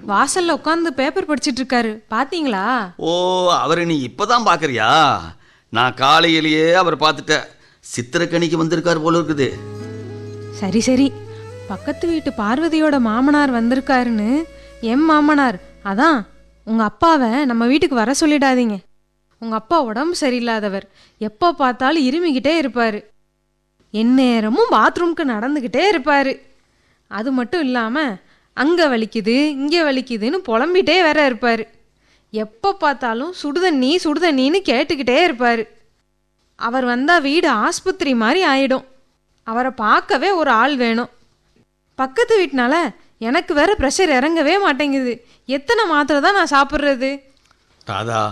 வாசல்ல உட்காந்து பேப்பர் படிச்சிட்டு இருக்காரு பாத்தீங்களா ஓ அவரை நீ இப்பதான் பார்க்கறியா நான் காலையிலேயே அவரை பார்த்துட்டேன் சித்திரக்கனிக்கு வந்திருக்கார் போல இருக்குது சரி சரி பக்கத்து வீட்டு பார்வதியோட மாமனார் வந்திருக்காருன்னு என் மாமனார் அதான் உங்க அப்பாவை நம்ம வீட்டுக்கு வர சொல்லிடாதீங்க உங்க அப்பா உடம்பு சரியில்லாதவர் எப்போ பார்த்தாலும் இருமிக்கிட்டே இருப்பாரு எந்நேரமும் பாத்ரூம்க்கு நடந்துக்கிட்டே இருப்பாரு அது மட்டும் இல்லாம அங்க வலிக்குது இங்க வலிக்குதுன்னு புலம்பிட்டே வேற இருப்பாரு எப்போ பார்த்தாலும் சுடுதண்ணி சுடுதண்ணின்னு கேட்டுக்கிட்டே இருப்பாரு அவர் வந்தா வீடு ஆஸ்பத்திரி மாதிரி ஆயிடும் அவரை பார்க்கவே ஒரு ஆள் வேணும் பக்கத்து வீட்டுனால எனக்கு வேற ப்ரெஷர் இறங்கவே மாட்டேங்குது எத்தனை மாத்திரை தான் நான் சாப்பிட்றது ராதா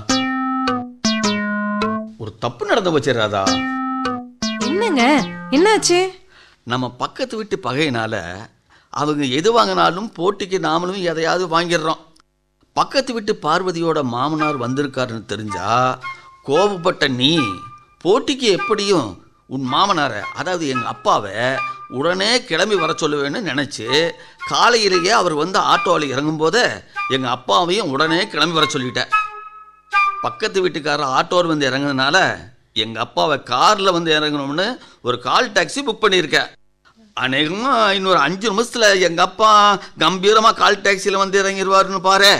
ஒரு தப்பு நடந்து போச்சு ராதா என்னங்க என்னாச்சு நம்ம பக்கத்து வீட்டு பகையினால அவங்க எது வாங்கினாலும் போட்டிக்கு நாமளும் எதையாவது வாங்கிடுறோம் பக்கத்து வீட்டு பார்வதியோட மாமனார் வந்திருக்காருன்னு தெரிஞ்சா கோபப்பட்ட நீ போட்டிக்கு எப்படியும் உன் மாமனாரை அதாவது எங்கள் அப்பாவை உடனே கிளம்பி வர சொல்லுவேன்னு நினச்சி காலையிலேயே அவர் வந்து ஆட்டோவில் இறங்கும்போதே எங்கள் அப்பாவையும் உடனே கிளம்பி வர சொல்லிட்டேன் பக்கத்து வீட்டுக்காரர் ஆட்டோவில் வந்து இறங்குனதுனால எங்கள் அப்பாவை காரில் வந்து இறங்கணும்னு ஒரு கால் டாக்ஸி புக் பண்ணியிருக்கேன் அநேகமாக இன்னொரு அஞ்சு நிமிஷத்தில் எங்கள் அப்பா கம்பீரமாக கால் டாக்ஸியில் வந்து இறங்கிடுவாருன்னு பாரு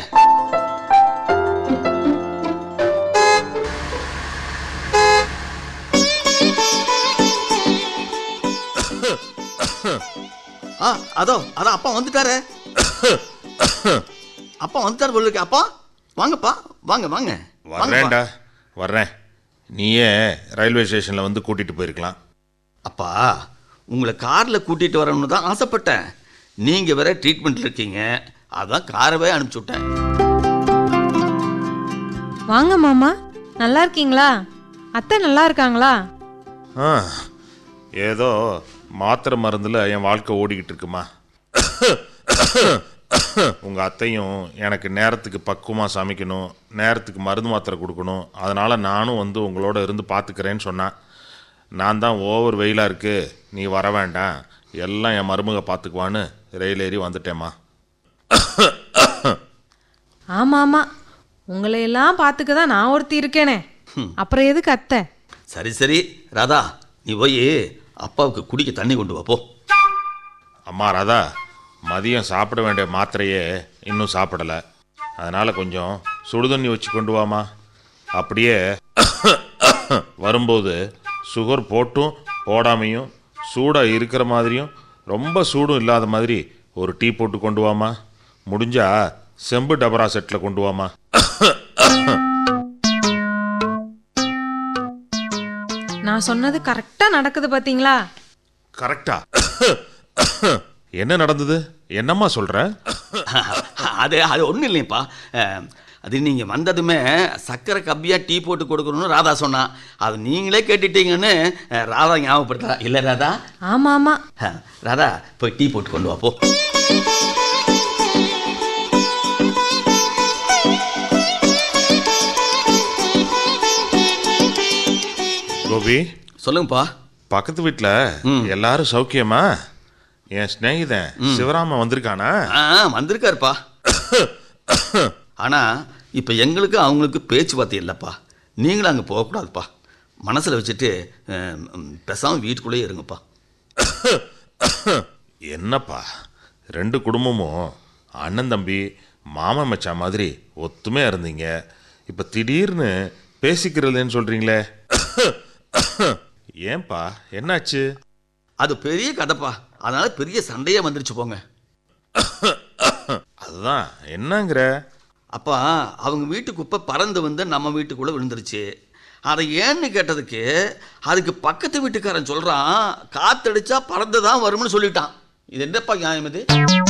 ஆ அதோ அதான் அப்பா வந்துட்டாரே அப்பா வந்துட்டார் போல இருக்கு அப்பா வாங்கப்பா வாங்க வாங்க வாங்கப்பா. வர்றேன்டா வர்றேன் நீயே ரயில்வே ஸ்டேஷனில் வந்து கூட்டிகிட்டு போயிருக்கலாம் அப்பா உங்களை காரில் கூட்டிகிட்டு வரணும்னு தான் ஆசைப்பட்டேன் நீங்கள் வேற ட்ரீட்மெண்ட்டில் இருக்கீங்க அதான் காரவே அனுப்பிச்சி விட்டேன் வாங்க மாமா நல்லா இருக்கீங்களா அத்தை நல்லா இருக்காங்களா ஆ ஏதோ மாத்திரை மருந்தில் என் வாழ்க்கை ஓடிக்கிட்டு இருக்குமா உங்கள் அத்தையும் எனக்கு நேரத்துக்கு பக்குவமாக சமைக்கணும் நேரத்துக்கு மருந்து மாத்திரை கொடுக்கணும் அதனால் நானும் வந்து உங்களோட இருந்து பார்த்துக்கிறேன்னு சொன்னேன் நான் தான் ஓவர் வெயிலாக இருக்கு நீ வர வேண்டாம் எல்லாம் என் மருமக பார்த்துக்குவான்னு ரயில் ஏறி வந்துட்டேம்மா ஆமா ஆமா உங்களை எல்லாம் பார்த்துக்க தான் நான் ஒருத்தி இருக்கேனே அப்புறம் எதுக்கு அத்தை சரி சரி ராதா நீ போய் அப்பாவுக்கு குடிக்க தண்ணி கொண்டு வா போ அம்மா ராதா மதியம் சாப்பிட வேண்டிய மாத்திரையே இன்னும் சாப்பிடலை அதனால் கொஞ்சம் சுடுதண்ணி வச்சு கொண்டு வாமா அப்படியே வரும்போது சுகர் போட்டும் போடாமையும் சூடாக இருக்கிற மாதிரியும் ரொம்ப சூடும் இல்லாத மாதிரி ஒரு டீ போட்டு கொண்டு வாமா முடிஞ்சா செம்பு டபரா செட்டில் கொண்டு வாமா நான் சொன்னது கரெக்டா நடக்குது பாத்தீங்களா கரெக்டா என்ன நடந்தது என்னம்மா சொல்கிற அது அது ஒன்றும் இல்லைப்பா அஹ், அது நீங்கள் வந்ததுமே சக்கரை கப்பியாக டீ போட்டு கொடுக்கணும்னு ராதா சொன்னா அது நீங்களே கேட்டுட்டீங்கன்னு அஹ், ராதா ஞாபகப்படுத்தா இல்லை ராதா ஆமா ஆமா அஹ், ராதா போய் டீ போட்டு கொண்டு வா போ கோபி சொல்லுங்கப்பா பக்கத்து வீட்டில் எல்லாரும் சௌக்கியமா என் சிநேகிதன் சிவராமன் வந்திருக்கானா ஆ வந்திருக்காருப்பா ஆனால் இப்போ எங்களுக்கு அவங்களுக்கு பேச்சுவார்த்தை இல்லைப்பா நீங்களும் அங்கே போகக்கூடாதுப்பா மனசில் வச்சுட்டு அஹ், ம், பேசாம வீட்டுக்குள்ளேயே இருங்கப்பா என்னப்பா ரெண்டு குடும்பமும் அண்ணன் தம்பி மாமன் மச்சான் மாதிரி ஒத்துமையா இருந்தீங்க இப்போ திடீர்னு பேசிக்கிறதுன்னு சொல்றீங்களே ஏன்பா என்னாச்சு அது பெரிய கதைப்பா அதனால பெரிய சண்டையே வந்துருச்சு போங்க அதுதான் என்னங்கிற அப்பா அவங்க வீட்டு குப்பை பறந்து வந்து நம்ம வீட்டுக்குள்ளே விழுந்துருச்சு அதை ஏன்னு கேட்டதுக்கு அதுக்கு பக்கத்து வீட்டுக்காரன் சொல்கிறான் காத்தடிச்சா பறந்து தான் வரும்னு சொல்லிட்டான் இது என்னப்பா நியாயம் இது